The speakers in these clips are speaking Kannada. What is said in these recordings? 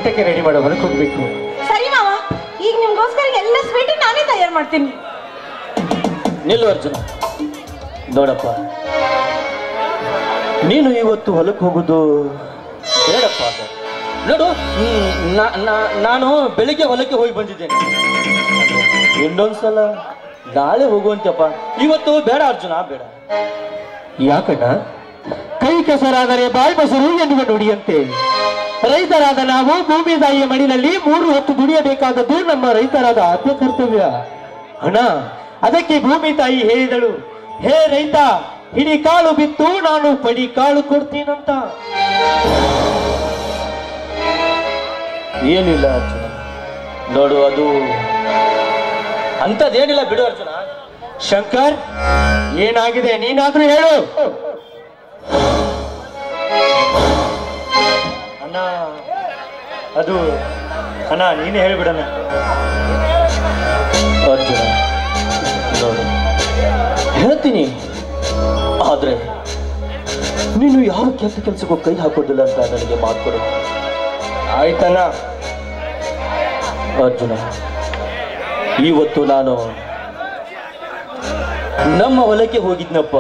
ಊಟಕ್ಕೆ ರೆಡಿ ಮಾಡೋ ಹೊರಗೆ ಹೋಗ್ಬೇಕು ಸರಿ ಮಾವ ಈಗ ನಿಮ್ಗೋಸ್ಕರ ಎಲ್ಲ ಸ್ವೀಟ್ ನಾನೇ ತಯಾರು ಮಾಡ್ತೀನಿ ನಿಲ್ಲು ಅರ್ಜುನ ನೋಡಪ್ಪ ನೀನು ಇವತ್ತು ಹೊಲಕ್ಕೆ ಹೋಗುದು ಬೇಡಪ್ಪ ನೋಡು ಹ್ಮ್, ನಾ- ನಾ- ನಾನು ಬೆಳಿಗ್ಗೆ ಹೊಲಕ್ಕೆ ಹೋಗಿ ಬಂದಿದ್ದೇನೆ ಇನ್ನೊಂದ್ಸಲ ನಾಳೆ ಹೋಗುವಂತಪ್ಪ ಇವತ್ತು ಬೇಡ ಅರ್ಜುನ ಬೇಡ ಯಾಕಣ್ಣ ಕೈ ಕೆಸರಾದರೆ ಬಾಯಿ ಮೊಸರು ಎನ್ನುವ ನುಡಿಯಂತೆ ರೈತರಾದ ನಾವು ಭೂಮಿ ತಾಯಿಯ ಮಡಿನಲ್ಲಿ ಮೂರು ಹೊತ್ತು ದುಡಿಯಬೇಕಾದದ್ದು ನಮ್ಮ ರೈತರಾದ ಆದ್ಯ ಕರ್ತವ್ಯ ಅಣ್ಣ ಅದಕ್ಕೆ ಭೂಮಿ ತಾಯಿ ಹೇಳಿದಳು ಹೇ ರೈತ ಹಿಡಿ ಕಾಳು ಬಿತ್ತು ನಾನು ಪಡಿ ಕಾಳು ಕೊಡ್ತೀನಂತ ಏನಿಲ್ಲ ಅರ್ಜುನ ನೋಡು ಅದು ಅಂಥದ್ದೇನಿಲ್ಲ ಬಿಡು ಅರ್ಜುನ ಶಂಕರ್ ಏನಾಗಿದೆ ನೀನಾದ್ರೂ ಹೇಳು ಅಣ್ಣ ಅದು ಅಣ್ಣ ನೀನೇ ಹೇಳ್ಬಿಡಣ್ಣ ಅರ್ಜುನ ನೋಡು ಹೇಳ್ತೀನಿ ಆದ್ರೆ ನೀನು ಯಾವ ಕೆಟ್ಟ ಕೆಲಸಕ್ಕೂ ಕೈ ಹಾಕೋದಿಲ್ಲ ಅಂತ ನನಗೆ ಮಾತು ಕೊಡು ಆಯ್ತಣ್ಣ ಅರ್ಜುನ ಇವತ್ತು ನಾನು ನಮ್ಮ ಹೊಲಕ್ಕೆ ಹೋಗಿದ್ನಪ್ಪ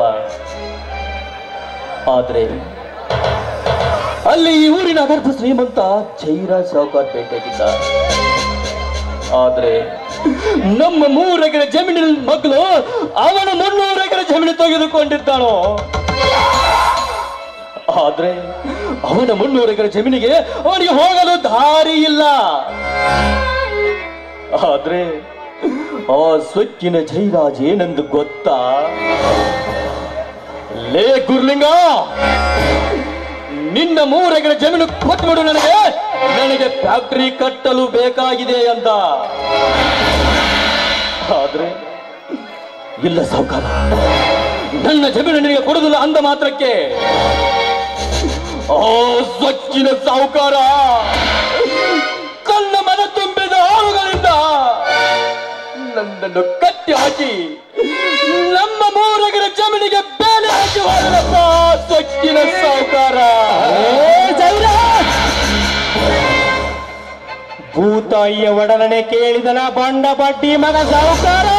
ಆದ್ರೆ ಅಲ್ಲಿ ಈ ಊರಿನ ಅಗರ್ಭ ಶ್ರೀಮಂತ ಜೈರಾಜ್ ಸಾವುಕಾರ್ ಭೇಟಿಯಾಗಿದ್ದ ಆದ್ರೆ ನಮ್ಮ ಮೂರು ಎಕರೆ ಜಮೀನಿನ ಮಕ್ಕಳು ಅವನ ಮುನ್ನೂರು ಎಕರೆ ಜಮೀನು ತೆಗೆದುಕೊಂಡಿದ್ದಾನೋ ಆದ್ರೆ ಅವನ ಮುನ್ನೂರು ಎಕರೆ ಜಮೀನಿಗೆ ಅವನಿಗೆ ಹೋಗಲು ದಾರಿ ಇಲ್ಲ ಆದ್ರೆ ಆ ಸ್ವಚ್ಛಿನ ಜೈರಾಜ್ ಏನೆಂದು ಗೊತ್ತಾ ಲೇ ಗುರ್ಲಿಂಗ ನಿನ್ನ ಮೂರೆಕರೆ ಜಮೀನು ಕೊಟ್ಬಿಡು ನನಗೆ ನನಗೆ ಫ್ಯಾಕ್ಟರಿ ಕಟ್ಟಲು ಬೇಕಾಗಿದೆ ಅಂತ ಆದ್ರೆ ಇಲ್ಲ ಸಾವುಕಾರ ನನ್ನ ಜಮೀನು ನಿನಗೆ ಕೊಡುದಿಲ್ಲ ಅಂದ ಮಾತ್ರಕ್ಕೆ ಓ ಸ್ವಚ್ಛಿನ ಸಾವುಕಾರ ಕನ್ನ ಮನ ತುಂಬಿದ ಆಳುಗಳಿಂದ ನನ್ನನ್ನು ಕಟ್ಟಿ ಹಾಕಿ ನಮ್ಮ ಮೂರಗರ ಜಮೀನಿಗೆ ಬೇಲೆ ಹಾಕಿ ಹೋದನಪ್ಪ ಸ್ವಚ್ಛಿನ ಸಾವುಕಾರ ಭೂತಾಯಿಯ ಒಡಲನೆ ಕೇಳಿದನ ಬಂಡ ಬಡ್ಡಿ ಮಗ ಸಾಹುಕಾರ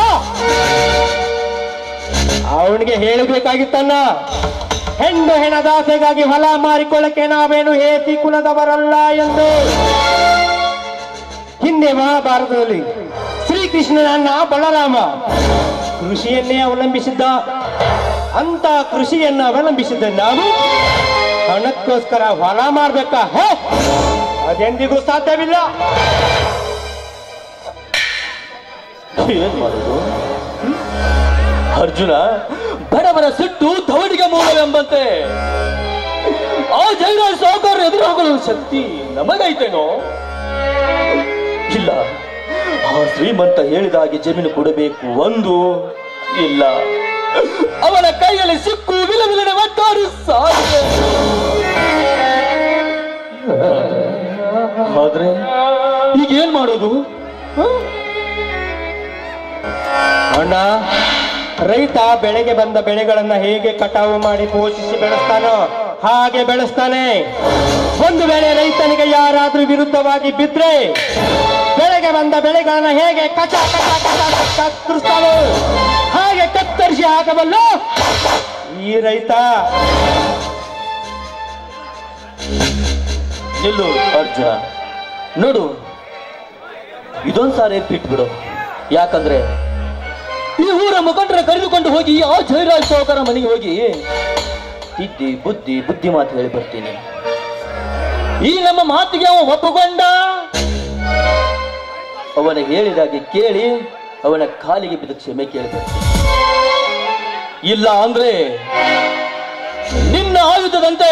ಅವನಿಗೆ ಹೇಳಬೇಕಾಗಿತ್ತನ್ನ ಹೆಣ್ಣು ಹೆಣದಾಸೆಗಾಗಿ ಹೊಲ ಮಾರಿಕೊಳ್ಳಕ್ಕೆ ನಾವೇನು ಹೇತಿ ಕುಲದವರಲ್ಲ ಎಂದು ಹಿಂದೆ ಮಹಾಭಾರತದಲ್ಲಿ ಶ್ರೀಕೃಷ್ಣನನ್ನ ಬಲರಾಮ ಕೃಷಿಯನ್ನೇ ಅವಲಂಬಿಸಿದ್ದ ಅಂತ ಕೃಷಿಯನ್ನ ಅವಲಂಬಿಸಿದ್ದ ನಾವು ಹಣಕ್ಕೋಸ್ಕರ ಹೊಲ ಮಾಡ್ಬೇಕಾ ಹೇ ಅದೆಂದಿಗೂ ಸಾಧ್ಯವಿಲ್ಲ ಏನ್ ಮಾಡುದು ಹ್ಮ್? ಅರ್ಜುನ ಬಡವರ ಸಿಟ್ಟು ಧವಣಿಗೆ ಮೂಲವೆಂಬಂತೆ ಆ ಜೈರಾಜ್ ಸಾವುಕಾರ ಎದುರು ಹೋಗಲು ಶಕ್ತಿ ನಮಗೈತೇನೋ ಇಲ್ಲ ಆ ಶ್ರೀಮಂತ ಹೇಳಿದ ಹಾಗೆ ಜಮೀನು ಕೊಡಬೇಕು ಒಂದು ಇಲ್ಲ ಅವನ ಕೈಯಲ್ಲಿ ಸಿಕ್ಕು ವಿಲ ವಿಲನೆ ಒಟ್ಟಾರು ಸಾಧ್ಯ ಆದ್ರೆ ಈಗ ಏನ್ ಮಾಡೋದು ಹ? ಅಣ್ಣ ರೈತ ಬೆಳೆಗೆ ಬಂದ ಬೆಳೆಗಳನ್ನ ಹೇಗೆ ಕಟಾವು ಮಾಡಿ ಪೋಷಿಸಿ ಬೆಳೆಸ್ತಾನೋ ಹಾಗೆ ಬೆಳೆಸ್ತಾನೆ ಒಂದು ವೇಳೆ ರೈತನಿಗೆ ಯಾರಾದ್ರೂ ವಿರುದ್ಧವಾಗಿ ಬಿದ್ರೆ ಬೆಳೆಗೆ ಬಂದ ಬೆಳೆಗಳನ್ನ ಹೇಗೆ ಕಚ ಕಚ ಕಚ ಕತ್ತರಿಸ್ತಾನೋ ಹಾಗೆ ಕತ್ತರಿಸಿ ಹಾಕಬಲ್ಲ ಈ ರೈತ ನಿಲ್ಲು ಅರ್ಜುನ ನೋಡು ಇದೊಂದ್ ಸಾರಿ ಬಿಟ್ಬಿಡು ಯಾಕಂದ್ರೆ ಈ ಊರ ಮುಖಂಡರ ಕರೆದುಕೊಂಡು ಹೋಗಿ ಆ ಜಯರಾಜ್ ಸಾವುಕಾರ ಮನೆಗೆ ಹೋಗಿ ಇದ್ದಿ ಬುದ್ಧಿ ಬುದ್ಧಿ ಮಾತು ಹೇಳಿ ಬರ್ತೀನಿ ಈ ನಮ್ಮ ಮಾತಿಗೆ ಅವ ಒಪ್ಪುಕೊಂಡ ಅವನ ಹೇಳಿದಾಗೆ ಕೇಳಿ ಅವನ ಕಾಲಿಗೆ ಬಿದ್ದ ಕ್ಷಮೆ ಕೇಳಿ ಬರ್ತೀನಿ ಇಲ್ಲ ಅಂದ್ರೆ ನಿನ್ನ ಆಯುಧದಂತೆ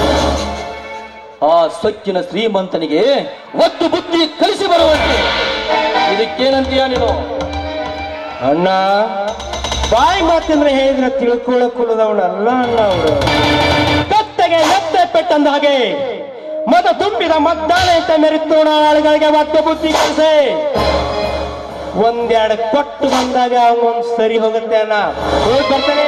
ಆ ಸ್ವಚ್ಛನ ಶ್ರೀಮಂತನಿಗೆ ಒತ್ತು ಬುದ್ಧಿ ಕಲಿಸಿ ಬರುವಂತೆ ಇದಕ್ಕೇನಂತೀಯ ನೀನು ಅಣ್ಣ ಬಾಯಿ ಮಾತಂದ್ರೆ ಹೇಳಿದ್ರೆ ತಿಳ್ಕೊಳ್ಳೋದವನಲ್ಲ ಅಣ್ಣ ಅವರು ಕತ್ತೆಗೆ ಮೆತ್ತೆ ಪೆಟ್ಟಂದ ಹಾಗೆ ಮತ ತುಂಬಿದ ಮದ್ದಾನೆ ಅಂತ ಮೆರಿತೋಣ ಆಳುಗಳಿಗೆ ಮತ್ತೆ ಬುದ್ಧಿ ಕಲಿಸೆ ಒಂದೆರಡು ಕೊಟ್ಟು ಬಂದಾಗ ಅವನೊಂದು ಸರಿ ಹೋಗುತ್ತೆ ಅಣ್ಣ ಹೋಗಿ ಬರ್ತಾನೆ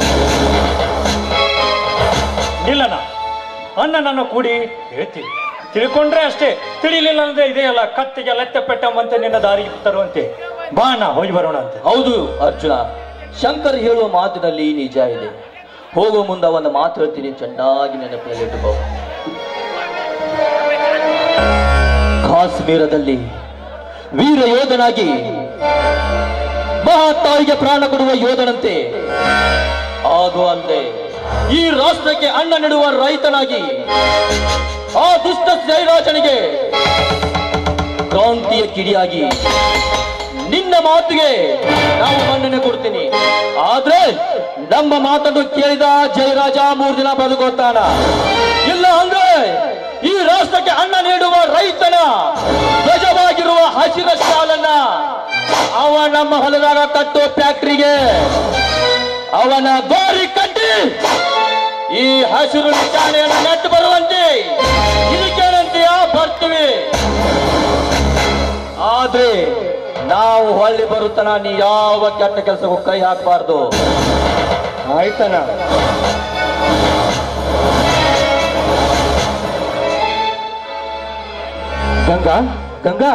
ನಿಲ್ಲಣ್ಣ ಅಣ್ಣನನ್ನು ಕೂಡಿ ಹೇಳ್ತೀನಿ ತಿಳ್ಕೊಂಡ್ರೆ ಅಷ್ಟೇ ತಿಳಿಲಿಲ್ಲ ಅಂದ್ರೆ ಇದೆಯಲ್ಲ ಕತ್ತಿಗೆ ಲತ್ತೆ ಪೆಟ್ಟಂಬಂತೆ ನಿನ್ನ ದಾರಿಗೆ ತರುವಂತೆ ಬಾ ಅಣ್ಣ ಹೋಗಿ ಬರೋಣ ಅಂತ ಹೌದು ಅರ್ಜುನ ಶಂಕರ್ ಹೇಳುವ ಮಾತಿನಲ್ಲಿ ನಿಜ ಇದೆ ಹೋಗುವ ಮುಂದೆ ಒಂದು ಮಾತು ಹೇಳ್ತೀನಿ ಚೆನ್ನಾಗಿ ನೆನಪಿನಲ್ಲಿಟ್ಟುಕೋ ಕಾಶ್ಮೀರದಲ್ಲಿ ವೀರ ಯೋಧನಾಗಿ ಮಹಾತಾಯಿಗೆ ಪ್ರಾಣ ಕೊಡುವ ಯೋಧನಂತೆ ಹಾಗೂ ಅಲ್ಲದೆ ಈ ರಾಷ್ಟ್ರಕ್ಕೆ ಅನ್ನ ನೆಡುವ ರೈತನಾಗಿ ಆ ದುಷ್ಟ ಜಯರಾಜನಿಗೆ ಕ್ರಾಂತಿಯ ಕಿಡಿಯಾಗಿ ನಿನ್ನ ಮಾತಿಗೆ ನಾವು ಮನ್ನಣೆ ಕೊಡ್ತೀನಿ ಆದ್ರೆ ನಮ್ಮ ಮಾತನ್ನು ಕೇಳಿದ ಜಯರಾಜ ಮೂರ್ ದಿನ ಬದುಕೋತಾನ ಇಲ್ಲ ಅಂದ್ರೆ ಈ ರಾಷ್ಟ್ರಕ್ಕೆ ಅನ್ನ ನೀಡುವ ರೈತನ ಧ್ವಜವಾಗಿರುವ ಹಸಿರ ಶಾಲನ್ನ ಅವ ನಮ್ಮ ಹೊಲದಾಗ ಕಟ್ಟೋ ಫ್ಯಾಕ್ಟ್ರಿಗೆ ಅವನ ಗೋರಿ ಕಟ್ಟಿ ಈ ಹಸಿರು ನಿಶಾನೆಯನ್ನು ನೆಟ್ಟು ಬರುವಂತೆ ಇದಕ್ಕೇನಂತೀಯ ಬರ್ತೀವಿ ಆದ್ರೆ ನಾವು ಹೊಳ್ಳಿ ಬರುತ್ತನ ನೀ ಯಾವ ಕೆಟ್ಟ ಕೆಲಸಕ್ಕೂ ಕೈ ಹಾಕಬಾರ್ದು ಆಯ್ತನ ಗಂಗಾ ಗಂಗಾ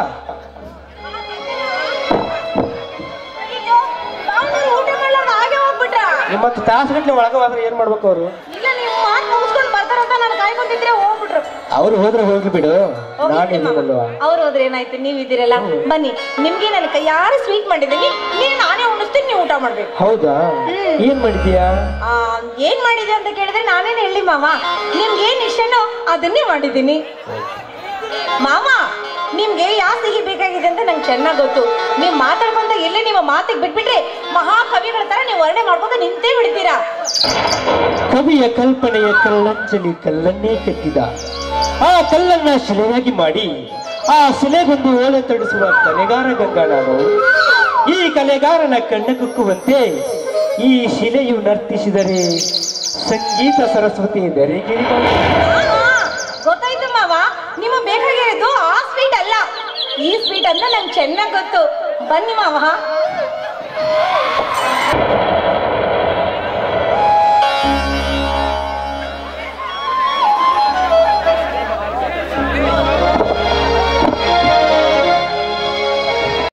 ಅಯ್ಯೋ, ಭಾವನವ್ರು ಊಟ ಮಾಡ್ಲಾರ್ದ ಹಾಗೆ ಹೋಗ್ಬಿಟ್ರ ನಿಮ್ಮತ್ತು ತಾಸುಗಟ್ಲೆ ಒಳಗವಾದ್ರೆ ಏನ್ ಮಾಡ್ಬೇಕು ಅವರು ಇಲ್ಲ ನೀವು ಮಾತು ಮುಗಿಸ್ಕೊಂಡು ಬರ್ತಾರಂತ ನಾನು ಕಾಯ್ಕೊಂತಿದ್ರೆ ಹೋಗ್ಬಿಟ್ರು ಅವ್ರು ಹೋದ್ರೆ ಹೋಗ್ಲಿ ಬಿಡು ನಾನು ಇದ್ದೀನಲ್ವಾ ಅವ್ರು ಹೋದ್ರೆ ಏನಾಯ್ತು ನೀವು ಇದ್ದೀರಲ್ಲ ಬನ್ನಿ ನಿಮ್ಗೆ ನನ್ನ ಕೈಯಾರು ಸ್ವೀಟ್ ಮಾಡಿದ್ದೀನಿ ನೀವು ನಾನೇ ಉಣಿಸ್ತೀನಿ ನೀವು ಊಟ ಮಾಡ್ಬೇಕು ಹೌದಾ ಏನ್ ಮಾಡಿದ್ಯಾ ಆ, ಏನ್ ಮಾಡಿದೆ ಅಂತ ಕೇಳಿದ್ರೆ ನಾನೇನು ಹೇಳಿ ಮಾವ ನಿಮ್ಗೆ ಏನ್ ಇಷ್ಟನೋ ಅದನ್ನೇ ಮಾಡಿದ್ದೀನಿ ಮಾವ ನಿಮ್ಗೆ ಯಾವ ಸಿಹಿ ಬೇಕಾಗಿದೆ ಅಂತ ನಂಗೆ ಚೆನ್ನಾಗಿ ಗೊತ್ತು ನೀವು ಮಾತಾಡ್ಕೊಂತ ಎಲ್ಲಿ ನಿಮ್ಮ ಮಾತಿಗೆ ಬಿಟ್ಬಿಟ್ರೆ ಮಹಾಕವಿಗಳ ತರ ನೀವು ವರ್ಣೆ ಮಾಡ್ಕೊಂತ ನಿಂತೇ ಬಿಡ್ತೀರಾ ಕವಿಯ ಕಲ್ಪನೆಯ ಕಲ್ಲಂಚಲಿ ಕಲ್ಲನ್ನೇ ಕೆತ್ತಿದ ಆ ಕಲ್ಲನ್ನ ಶಿಲೆಯಾಗಿ ಮಾಡಿ ಆ ಶಿಲೆಗೊಂದು ಓಲೆ ತೊಡಿಸುವ ಕಲೆಗಾರ ಗಂಗಾ ನಾನು ಈ ಕಲೆಗಾರನ ಕಣ್ಣ ಕುಕ್ಕುವಂತೆ ಈ ಶಿಲೆಯು ನರ್ತಿಸಿದರೆ ಸಂಗೀತ ಸರಸ್ವತಿ ದರೆಗಿರಿ ಆಹಾ, ಗೊತ್ತಾಯ್ತು ಮಾವ ನಿಮ್ಮ ಬೇಕಾಗಿರೋದು ಆ ಸ್ವೀಟ್ ಅಲ್ಲ ಈ ಸ್ವೀಟ್ ಅಂತ ನಂಗೆ ಚೆನ್ನಾಗಿ ಗೊತ್ತು ಬನ್ನಿ ಮಾವ